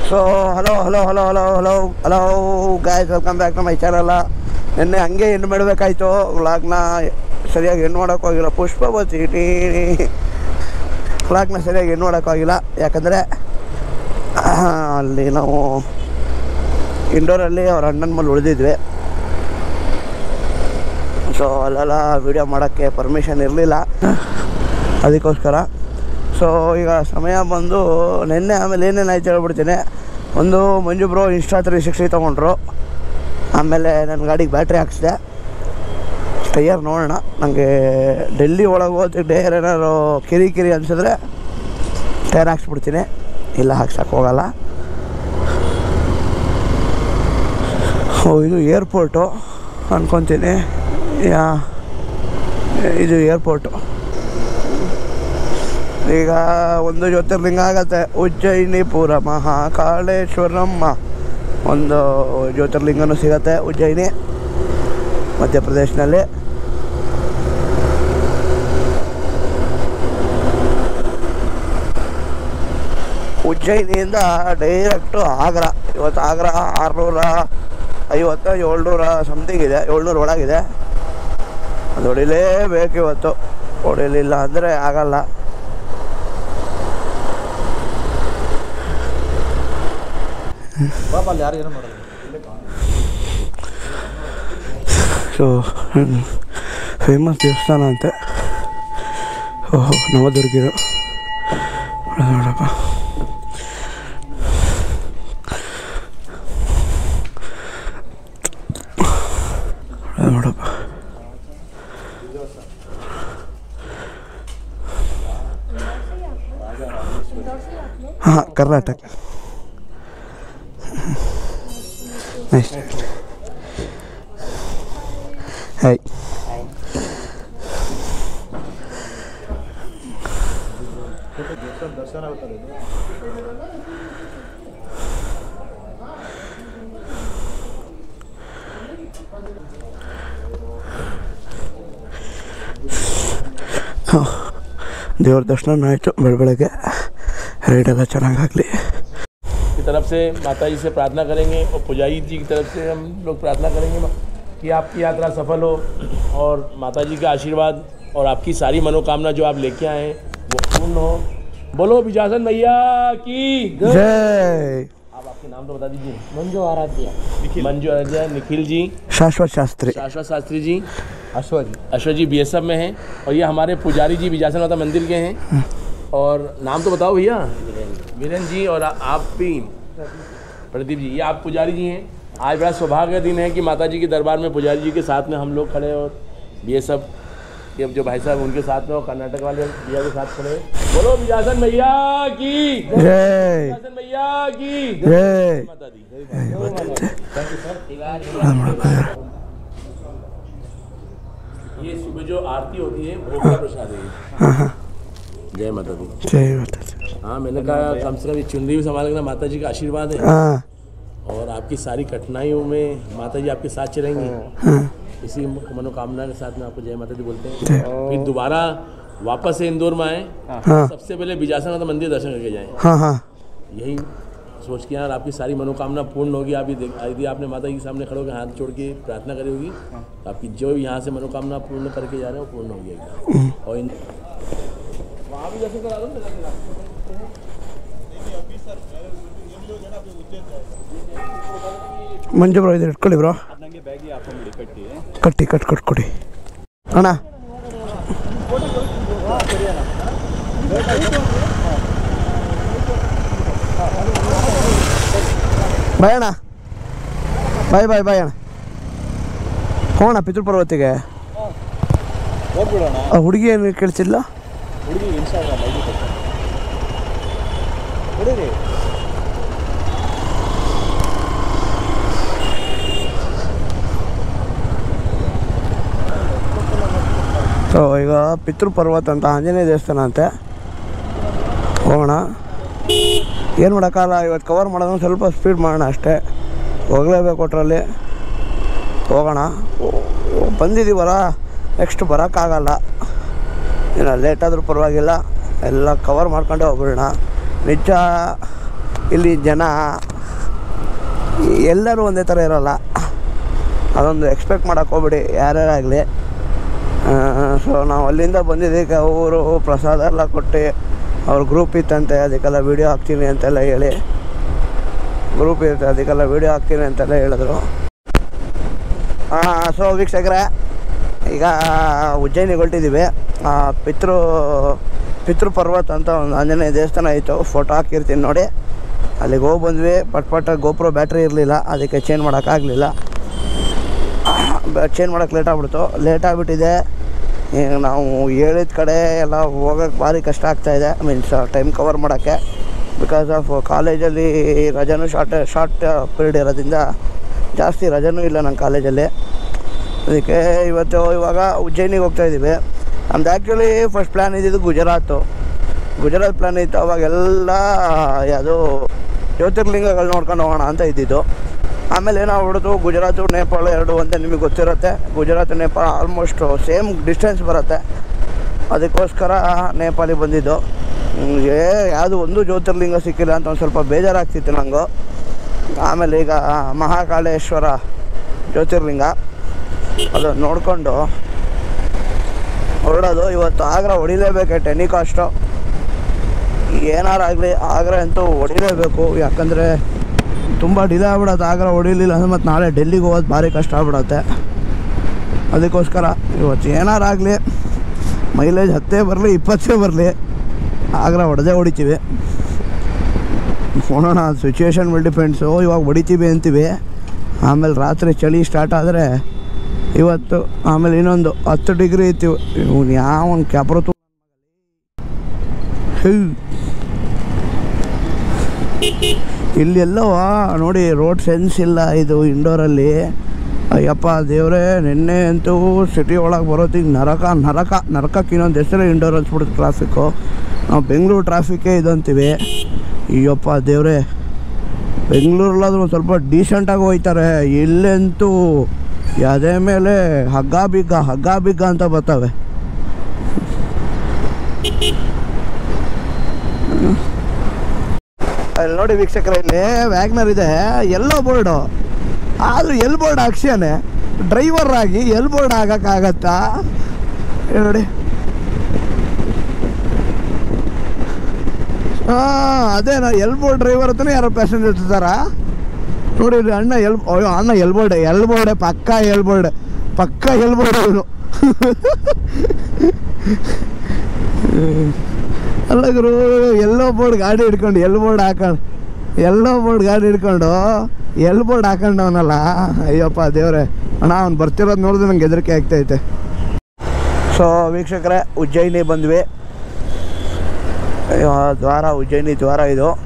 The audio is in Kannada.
So hello hello hello hello hello hello guys welcome back to my ಚಾನಲ್ಲ ನಿನ್ನೆ ಹಂಗೆ ಹೆಣ್ಣು ಮಾಡಬೇಕಾಯ್ತು ವ್ಲಾಗ್ನ ಸರಿಯಾಗಿ ಹೆಣ್ಣು ಮಾಡೋಕೆ ಹೋಗಿಲ್ಲ ಪುಷ್ಪ ಬಚ್ಚಿಟಿ ವ್ಲಾಗ್ನ ಸರಿಯಾಗಿ ಹೆಣ್ಣು ಮಾಡೋಕ್ಕಾಗಿಲ್ಲ ಯಾಕಂದರೆ ಅಲ್ಲಿ ನಾವು ಇಂಡೋರಲ್ಲಿ ಅವ್ರ ಅಣ್ಣನ ಮೇಲೆ ಉಳಿದಿದ್ವಿ ಸೊ ಅಲ್ಲೆಲ್ಲ ವೀಡಿಯೋ ಮಾಡೋಕ್ಕೆ ಪರ್ಮಿಷನ್ ಇರಲಿಲ್ಲ ಅದಕ್ಕೋಸ್ಕರ ಸೊ ಈಗ ಸಮಯ ಬಂದು ನಿನ್ನೆ ಆಮೇಲೆ ಏನೇನಾಯ್ತು ಹೇಳ್ಬಿಡ್ತೀನಿ ಒಂದು Manju bro insta three sixty ತೊಗೊಂಡ್ರು ಆಮೇಲೆ ನನ್ನ ಗಾಡಿಗೆ ಬ್ಯಾಟ್ರಿ ಹಾಕ್ಸಿದೆ ಟೈಯರ್ ನೋಡೋಣ ನನಗೆ ಡೆಲ್ಲಿ ಒಳಗೆ ಹೋದ ಟೈಯರ್ ಏನಾದ್ರು ಕಿರಿ ಕಿರಿ ಅನಿಸಿದ್ರೆ ಟೈರ್ ಹಾಕ್ಸ್ಬಿಡ್ತೀನಿ ಇಲ್ಲ ಹಾಕ್ಸಕ್ಕೆ ಹೋಗಲ್ಲ ಓ ಇದು ಏರ್ಪೋರ್ಟು ಅನ್ಕೊತೀನಿ ಯಾ ಇದು ಏರ್ಪೋರ್ಟು ಈಗ ಒಂದು ಜ್ಯೋತಿರ್ಲಿಂಗ ಆಗತ್ತೆ ಉಜ್ಜಯಿನಿ ಪುರ ಮಹಾಕಾಳೇಶ್ವರಮ್ಮ ಒಂದು ಜ್ಯೋತಿರ್ಲಿಂಗನೂ ಸಿಗತ್ತೆ ಉಜ್ಜಯಿನಿ ಮಧ್ಯಪ್ರದೇಶನಲ್ಲಿ ಉಜ್ಜಯಿನಿಯಿಂದ ಡೈರೆಕ್ಟು ಆಗ್ರಾ ಇವತ್ತು ಆಗ್ರಾ ಆರುನೂರ ಐವತ್ತು ಏಳ್ನೂರ ಸಮಥಿಂಗ್ ಇದೆ ಏಳ್ನೂರ ಒಳಗಿದೆ ಅದು ಹೊಡಿಲೇಬೇಕು ಇವತ್ತು ಹೊಡಿಲಿಲ್ಲ ಅಂದರೆ ಆಗಲ್ಲ ಪಾಪ ಅಲ್ಲಿ ಯಾರು ಏನೋ ಮಾಡೋದು ಸೊ ಫೇಮಸ್ ದೇವಸ್ಥಾನ ಅಂತೆ ಓಹೋ ನವದುರ್ಗಿರು ನೋಡಪ್ಪ ನೋಡಪ್ಪ ಹಾಂ ಕರ್ನಾಟಕ ನೈಸ್ ಹಾಯ್ ದರ್ಶನ ಆಗುತ್ತಲ್ಲ ಇದು ದೇವ್ರ ದರ್ಶನ ಆಯಿತು ಬೆಳ ಬೆಳಗ್ಗೆ ರೈಡೆಲ್ಲ ಚೆನ್ನಾಗಾಗಲಿ की तरफ से माता जी से प्रार्थना करेंगे और पुजारी जी की तरफ से हम लोग प्रार्थना करेंगे कि आपकी यात्रा सफल हो और माता जी का आशीर्वाद और आपकी सारी मनोकामना जो आप लेके आए हैं वो पूर्ण हो बोलो बिजासन भैया की ಜೈ आप आपके नाम तो बता दीजिए मंजू आराध्या मंजू आराध्या निखिल जी ಶಾಶ್ವತ್ ಶಾಸ್ತ್ರಿ शाश्वत शास्त्री जी ಅಶ್ವಜಿ अश्वत जी बी में हैं और ये हमारे पुजारी जी बिजासन माता मंदिर के हैं और नाम तो बताओ भैया वीरेंद्र जी और आ- आप भी प्रदीप जी ये आप पुजारी जी हैं आज बड़ा सौभाग्य का दिन है कि माता जी के दरबार में पुजारी जी के साथ में हम लोग खड़े और ये सब ये जो भाई साहब उनके साथ में और कर्नाटक वाले भैया के साथ खड़े बोलो बिजासन भैया की ಜೈ बिजासन भैया की ಜೈ माता दी ये सुबह जो आरती होती है भोग का प्रसाद है ये। जय माता दी ಜೈ ಮಾತಾಜಿ हाँ मैंने कहा कम से कम ये चुनरी भी संभाल के माता जी का आशीर्वाद है ಹಾಂ और आपकी सारी कठिनाइयों में माता जी आपके साथ चलेंगी ಹಾಂ इसी मनोकामना के साथ में आपको जय माता दी बोलते हैं फिर दोबारा वापस से इंदौर में आए ಹಾಂ सबसे पहले बिजासन माता मंदिर दर्शन करके जाएं ಹಾಂ ಹಾಂ यही सोच के यार आपकी सारी मनोकामना पूर्ण होगी आप ये देख यदि आपने माता जी के सामने खड़े होकर हाथ जोड़ के प्रार्थना करी होगी तो आपकी जो यहाँ से मनोकामना पूर्ण करके जा रहे हो पूर्ण होगी एकदम और इन वहाँ भी दर्शन करा दो ना ಮಂಜು ಬ್ರೋ ಇದು ಇಟ್ಕೊಳ್ಳಿ ಬ್ರೋ ನನಗೆ ಬ್ಯಾಗಿ ಹಾಕೊಂಬಿಡಿ ಕಟ್ಟಿ ಕಟ್ಟಿ ಕಟ್ ಕಟ್ ಕೊಡಿ ಅಣ್ಣ ಬಾಯ್ ಅಣ್ಣ ಬಾಯ್ ಬಾಯ್ ಬಾಯ್ ಅಣ್ಣ ಹೋಗೋಣ ಪಿತೃ ಪರ್ವತಿಗೆ ಹೋಗ್ಬಿಡೋಣ ಆ ಹುಡುಗಿ ಏನು ಕೇಳಿಸಿಲ್ಲ ಹುಡುಗಿ ಇನ್ಸ್ಟಾಗ್ರಾಮ್ ಐಡಿ ಕೊಟ್ಟು ಹೊಡೀರಿ ಸೊ ಈಗ ಪಿತೃ ಪರ್ವತ ಅಂತ ಆಂಜನೇಯ ದೇವಸ್ಥಾನ ಅಂತೆ ಹೋಗೋಣ ಏನು ಮಾಡೋಕ್ಕಲ್ಲ ಇವತ್ತು ಕವರ್ ಮಾಡೋದು ಸ್ವಲ್ಪ ಸ್ಪೀಡ್ ಮಾಡೋಣ ಅಷ್ಟೇ ಹೋಗಲೇಬೇಕು ಒಟ್ಟರಲ್ಲಿ ಹೋಗೋಣ ಬಂದಿದ್ದೀವಲ್ಲ ನೆಕ್ಸ್ಟ್ ಬರೋಕ್ಕಾಗಲ್ಲ ಇನ್ನು ಲೇಟ್ ಆದರೂ ಪರವಾಗಿಲ್ಲ ಎಲ್ಲ ಕವರ್ ಮಾಡ್ಕೊಂಡೇ ಹೋಗ್ಬಿಡೋಣ ನಿಜ ಇಲ್ಲಿ ಜನ ಎಲ್ಲರೂ ಒಂದೇ ಥರ ಇರೋಲ್ಲ ಅದೊಂದು ಎಕ್ಸ್ಪೆಕ್ಟ್ ಮಾಡೋಕೆ ಹೋಗ್ಬಿಡಿ ಯಾರ್ಯಾರಾಗಲಿ ಸೊ ನಾವು ಅಲ್ಲಿಂದ ಬಂದಿದ್ದಕ್ಕೆ ಅವರು ಪ್ರಸಾದ ಎಲ್ಲ ಕೊಟ್ಟು ಅವ್ರ ಗ್ರೂಪ್ ಇತ್ತಂತೆ ಅದಕ್ಕೆಲ್ಲ ವೀಡಿಯೋ ಹಾಕ್ತೀನಿ ಅಂತೆಲ್ಲ ಹೇಳಿ ಗ್ರೂಪ್ ಇರುತ್ತೆ ಅದಕ್ಕೆಲ್ಲ ವೀಡಿಯೋ ಹಾಕ್ತೀನಿ ಅಂತೆಲ್ಲ ಹೇಳಿದ್ರು ಸೊ ವೀಕ್ಷಕರೇ ಈಗ ಉಜ್ಜಯಿನಿಗೆ ಹೊರಟಿದ್ದೀವಿ ಆ, ಪಿತೃ ಪಿತೃ ಪರ್ವತ ಅಂತ ಒಂದು ಆಂಜನೇಯ ದೇವಸ್ಥಾನ ಇತ್ತು ಫೋಟೋ ಹಾಕಿರ್ತೀನಿ ನೋಡಿ ಅಲ್ಲಿಗೆ ಹೋಗಿ ಬಂದ್ವಿ ಪಟ್ ಪಟ್ ಗೋಪ್ರೋ ಬ್ಯಾಟ್ರಿ ಇರಲಿಲ್ಲ ಅದಕ್ಕೆ ಚೇಂಜ್ ಮಾಡೋಕ್ಕಾಗಲಿಲ್ಲ ಚೇಂಜ್ ಮಾಡೋಕ್ಕೆ ಲೇಟ್ ಆಗ್ಬಿಡ್ತು ಲೇಟ್ ಆಗಿಬಿಟ್ಟಿದೆ ಈಗ ನಾವು ಹೇಳಿದ ಕಡೆ ಎಲ್ಲ ಹೋಗೋಕ್ಕೆ ಭಾರಿ ಕಷ್ಟ ಆಗ್ತಾಯಿದೆ ಮೀನ್ಸ್ ಟೈಮ್ ಕವರ್ ಮಾಡೋಕ್ಕೆ ಬಿಕಾಸ್ ಆಫ್ ಕಾಲೇಜಲ್ಲಿ ರಜಾನು ಶಾರ್ಟ್ ಶಾರ್ಟ್ ಪೀರಿಯಡ್ ಇರೋದ್ರಿಂದ ಜಾಸ್ತಿ ರಜಾನೂ ಇಲ್ಲ ನನ್ನ ಕಾಲೇಜಲ್ಲಿ ಅದಕ್ಕೆ ಇವತ್ತು ಇವಾಗ ಉಜ್ಜಯಿನಿಗೆ ಹೋಗ್ತಾ ಇದ್ದೀವಿ ನಮ್ದು ಆ್ಯಕ್ಚುಲಿ ಫಸ್ಟ್ ಪ್ಲ್ಯಾನ್ ಇದ್ದಿದ್ದು ಗುಜರಾತು ಗುಜರಾತ್ ಪ್ಲ್ಯಾನ್ ಇತ್ತು ಅವಾಗೆಲ್ಲ ಯಾವುದು ಜ್ಯೋತಿರ್ಲಿಂಗಗಳು ನೋಡ್ಕೊಂಡು ಹೋಗೋಣ ಅಂತ ಇದ್ದಿದ್ದು ಆಮೇಲೆ ಏನಾಗ್ಬಿಡ್ತು ಗುಜರಾತು ನೇಪಾಳ ಎರಡು ಅಂತ ನಿಮಗೆ ಗೊತ್ತಿರುತ್ತೆ Gujarat Nepal almost same distance ಬರುತ್ತೆ ಅದಕ್ಕೋಸ್ಕರ ನೇಪಾಳಿಗೆ ಬಂದಿದ್ದು ಹ್ಮ್, ಏ ಯಾವುದು ಒಂದು ಜ್ಯೋತಿರ್ಲಿಂಗ ಸಿಕ್ಕಿಲ್ಲ ಅಂತ ಒಂದು ಸ್ವಲ್ಪ ಬೇಜಾರಾಗ್ತಿತ್ತು ನನಗೂ ಆಮೇಲೆ ಈಗ ಮಹಾಕಾಳೇಶ್ವರ ಜ್ಯೋತಿರ್ಲಿಂಗ ಅದು ನೋಡಿಕೊಂಡು ಹೊರಡೋದು ಇವತ್ತು ಆಗ್ರಾ ಹೊಡಿಲೇಬೇಕು ಟೆನಿ ಕಾಸ್ಟು ಏನಾರಾಗಲಿ ಆಗ್ರಾ ಅಂತೂ ಹೊಡಿಲೇಬೇಕು ಯಾಕಂದರೆ ತುಂಬ ಡಿಲೇ ಆಗ್ಬಿಡತ್ತೆ ಆಗ್ರಾ ಹೊಡಿಲಿಲ್ಲ ಅಂದ್ರೆ ಮತ್ತು ನಾಳೆ ಡೆಲ್ಲಿಗೆ ಹೋಗೋದು ಭಾರಿ ಕಷ್ಟ ಆಗ್ಬಿಡತ್ತೆ ಅದಕ್ಕೋಸ್ಕರ ಇವತ್ತು ಏನಾರಾಗಲಿ ಮೈಲೇಜ್ ಹತ್ತೇ ಬರಲಿ ಇಪ್ಪತ್ತೇ ಬರಲಿ ಆಗ್ರಾ ಹೊಡೆದೇ ಹೊಡಿತೀವಿ ನೋಡೋಣ ಸಿಚುವೇಶನ್ ಮೇಲೆ ಡಿಪೆಂಡ್ಸು ಇವಾಗ ಹೊಡಿತೀವಿ ಅಂತೀವಿ ಆಮೇಲೆ ರಾತ್ರಿ ಚಳಿ ಸ್ಟಾರ್ಟ್ ಆದರೆ ಇವತ್ತು ಆಮೇಲೆ ಇನ್ನೊಂದು ಹತ್ತು ಡಿಗ್ರಿ ಇತ್ತು ಇವ್ನು ಯಾವ ಕ್ಯಾಪ್ರೋ ತು ಹೇ. ಇಲ್ಲಿ ಎಲ್ಲವ ನೋಡಿ ರೋಡ್ ಸೆನ್ಸ್ ಇಲ್ಲ ಇದು ಇಂಡೋರಲ್ಲಿ ಅಯ್ಯಪ್ಪ ದೇವ್ರೆ ನಿನ್ನೆ ಅಂತೂ ಸಿಟಿ ಒಳಗೆ ಬರೋತ್ತಿಗೆ ನರಕ ನರಕ ನರಕಕ್ಕೆ ಇನ್ನೊಂದು ಹೆಸರು ಇಂಡೋರ್ ಅನ್ಸ್ಬಿಡುತ್ತೆ ಟ್ರಾಫಿಕ್ಕು ನಾವು ಬೆಂಗಳೂರು ಟ್ರಾಫಿಕ್ಕೇ ಇದಂತೀವಿ ಅಯ್ಯಪ್ಪ ದೇವ್ರೆ ಬೆಂಗಳೂರಲ್ಲಾದ್ರೂ ಒಂದು ಸ್ವಲ್ಪ ಡೀಸೆಂಟಾಗಿ ಹೋಯ್ತಾರೆ ಇಲ್ಲಂತೂ ಯಾವುದೇ ಮೇಲೆ ಹಗ್ಗ ಬಿಗ್ಗ ಹಗ್ಗ ಬಿಗ್ಗ ಅಂತ ಬರ್ತವೆ ಅಲ್ಲಿ ನೋಡಿ ವೀಕ್ಷಕರ ಇಲ್ಲಿ ವ್ಯಾಗ್ನರ್ ಇದೆ ಎಲ್ಲೋ ಬೋರ್ಡು ಆದರೂ ಎಲ್ ಬೋರ್ಡ್ ಹಾಕ್ಸ್ಯಾನೆ ಡ್ರೈವರ್ ಆಗಿ ಎಲ್ ಬೋರ್ಡ್ ಆಗಕ್ಕಾಗತ್ತಾ ಇಲ್ಲಿ ನೋಡಿ ಹಾಂ ಅದೇ ನಾ ಎಲ್ ಬೋರ್ಡ್ ಡ್ರೈವರ್ ಹತ್ರನೇ ಯಾರೋ ಪ್ಯಾಸೆಂಜರ್ ಇರ್ತಾರ ನೋಡಿ ಇಲ್ಲಿ ಅಣ್ಣ ಎಲ್ ಅಯ್ಯೋ ಅಣ್ಣ ಎಲ್ ಬೋರ್ಡ್ ಎಲ್ ಬೋರ್ಡೆ ಪಕ್ಕ ಎಲ್ ಬೋರ್ಡ್ ಪಕ್ಕ ಎಲ್ ಬೋರ್ಡ್ ಅವನು ಅಲ್ಲ ಗುರು ಎಲ್ಲೋ ಬೋರ್ಡ್ ಗಾಡಿ ಹಿಡ್ಕೊಂಡು ಎಲ್ ಬೋರ್ಡ್ ಹಾಕೊಂಡು ಎಲ್ಲೋ ಬೋರ್ಡ್ ಗಾಡಿ ಹಿಡ್ಕೊಂಡು ಎಲ್ ಬೋರ್ಡ್ ಹಾಕೊಂಡವನಲ್ಲ ಅಯ್ಯಪ್ಪ ದೇವ್ರೆ ಅಣ್ಣ ಅವ್ನು ಬರ್ತಿರೋದು ನೋಡಿದ್ರೆ ನಂಗೆ ಹೆದರಿಕೆ ಆಗ್ತೈತೆ ಸೊ ವೀಕ್ಷಕರೇ ಉಜ್ಜಯಿನಿ ಬಂದ್ವಿ ಅಯ್ಯೋ, ದ್ವಾರ ಉಜ್ಜಯಿನಿ ದ್ವಾರ ಇದು